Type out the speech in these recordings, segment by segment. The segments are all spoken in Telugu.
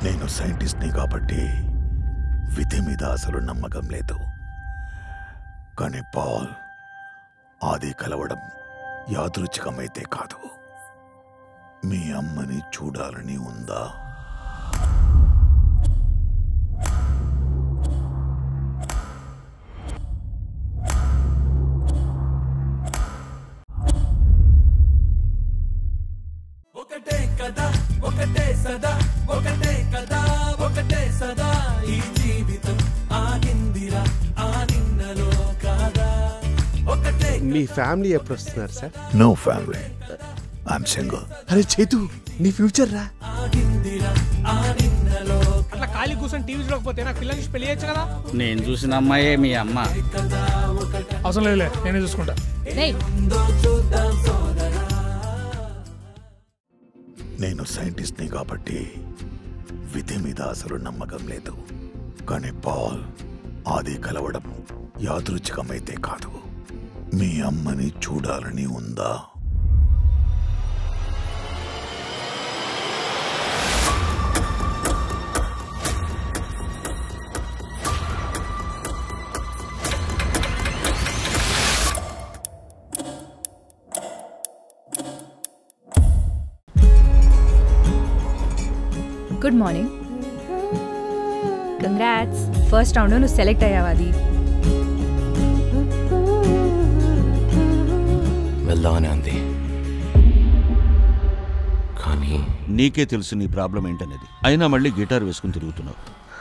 నేను సైంటిస్ట్ని కాబట్టి విధి మీద అసలు నమ్మకం లేదు కానీ పాల్ ఆది కలవడం యాదృచ్ఛికమైతే కాదు మీ అమ్మని చూడాలని ఉందా ఒకటే కదా ఒకటే సదా ఒకటే కదా ఒకటే సదా ఈ జీవితం ఆగిందిరా ఆ నిన్నలో కాదా ఒకటే మీ ఫ్యామిలీ ఎప్పుడు వస్తున్నారు sir no family I'm single అరే చేతు నీ ఫ్యూచర్ రా ఆగిందిరా ఆ నిన్నలో అట్లా ఖాళీ కూర్చొని టీవీ చూడకపోతే నాకు పిల్లలు చూసి పెళ్లి చేయొచ్చు కదా నేను చూసిన అమ్మాయే మీ అమ్మ అవసరం లేదులే నేనే చూసుకుంటా నేను సైంటిస్ట్ని కాబట్టి విధి మీద అసలు నమ్మకం లేదు కానీ పాల్ ఆది కలవడం యాదృచ్ఛికమైతే కాదు మీ అమ్మని చూడాలని ఉందా good morning congrats first round నువ్వు సెలెక్ట్ అయ్యావు అది వెళ్దామని అంది కానీ నీకే తెలుసు నీ ప్రాబ్లం ఏంటనేది అయినా మళ్ళీ గిటార్ వేసుకుని తిరుగుతున్నావు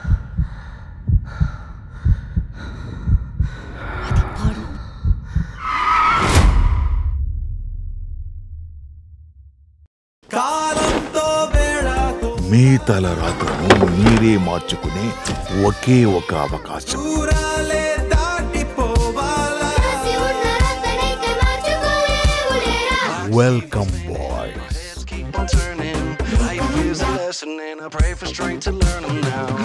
కాలంతో వేళతో మీ తల రాతను మీరే మార్చుకునే ఒకే ఒక అవకాశం దూరాలే దాటిపోవాలా welcome boy keep on turning. Life is a lesson, and I pray for strength to learn them now.